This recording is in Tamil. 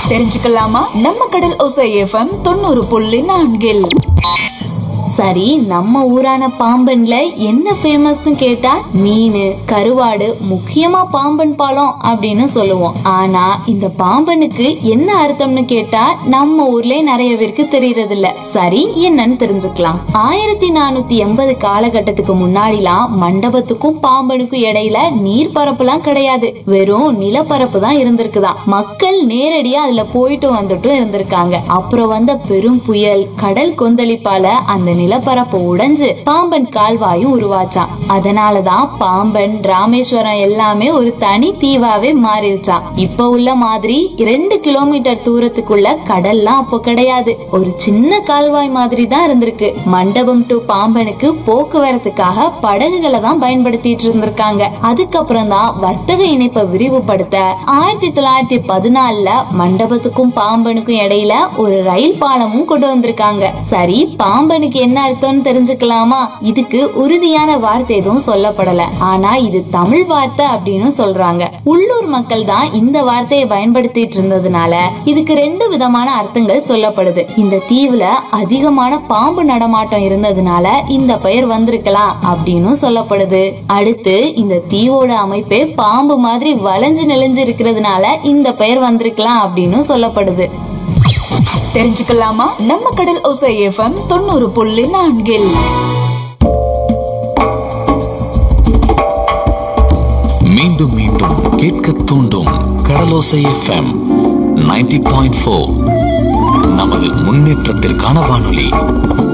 தெரிஞ்சுக்கலாமா நம்ம கடல் ஒசை எஃப்எம் தொண்ணூறு புள்ளி நான்கில் சரி நம்ம ஊரான பாம்பன்ல என்ன ஃபேமஸ்னு கேட்டா மீன் கருவாடு முக்கியமா பாம்பன் பாலம் அப்படின்னு சொல்லுவோம் ஆனா இந்த பாம்பனுக்கு என்ன அர்த்தம்னு கேட்டா நம்ம ஊர்லயே நிறைய பேருக்கு தெரியறது இல்ல சரி என்னன்னு தெரிஞ்சுக்கலாம் ஆயிரத்தி நானூத்தி எண்பது காலகட்டத்துக்கு முன்னாடிலாம் மண்டபத்துக்கும் பாம்பனுக்கும் இடையில நீர் பரப்புலாம் கிடையாது வெறும் நிலப்பரப்பு தான் இருந்திருக்குதாம் மக்கள் நேரடியா அதுல போயிட்டு வந்துட்டும் இருந்திருக்காங்க அப்புறம் வந்த பெரும் புயல் கடல் கொந்தளிப்பால அந்த நிலப்பரப்பு உடைஞ்சு பாம்பன் கால்வாயும் உருவாச்சான் அதனாலதான் பாம்பன் ராமேஸ்வரம் எல்லாமே ஒரு தனி தீவாவே மாறிடுச்சான் இப்ப உள்ள மாதிரி ரெண்டு கிலோமீட்டர் தூரத்துக்குள்ள கடல்லாம் அப்போ கிடையாது ஒரு சின்ன கால்வாய் மாதிரி தான் இருந்திருக்கு மண்டபம் டு பாம்பனுக்கு போக்குவரத்துக்காக படகுகளை தான் பயன்படுத்திட்டு இருந்திருக்காங்க அதுக்கப்புறம் தான் வர்த்தக இணைப்பை விரிவுபடுத்த ஆயிரத்தி தொள்ளாயிரத்தி பதினாலுல மண்டபத்துக்கும் பாம்பனுக்கும் இடையில ஒரு ரயில் பாலமும் கொண்டு வந்திருக்காங்க சரி பாம்பனுக்கு என்ன அர்த்தம்னு தெரிஞ்சுக்கலாமா இதுக்கு உறுதியான வார்த்தை எதுவும் சொல்லப்படல ஆனா இது தமிழ் வார்த்தை அப்படின்னு சொல்றாங்க உள்ளூர் மக்கள் தான் இந்த வார்த்தையை பயன்படுத்திட்டு இருந்ததுனால இதுக்கு ரெண்டு விதமான அர்த்தங்கள் சொல்லப்படுது இந்த தீவுல அதிகமான பாம்பு நடமாட்டம் இருந்ததுனால இந்த பெயர் வந்திருக்கலாம் அப்படின்னு சொல்லப்படுது அடுத்து இந்த தீவோட அமைப்பே பாம்பு மாதிரி வளைஞ்சு நெளிஞ்சு இருக்கிறதுனால இந்த பெயர் வந்திருக்கலாம் அப்படின்னு சொல்லப்படுது தெரிஞ்சுக்கலாமா நம்ம கடல் ஒசை எஃப்எம் தொண்ணூறு புள்ளி நான்கில் மீண்டும் மீண்டும் கேட்க தூண்டும் கடலோசை எஃப்எம் 90.4 பாயிண்ட் நமது முன்னேற்றத்திற்கான வானொலி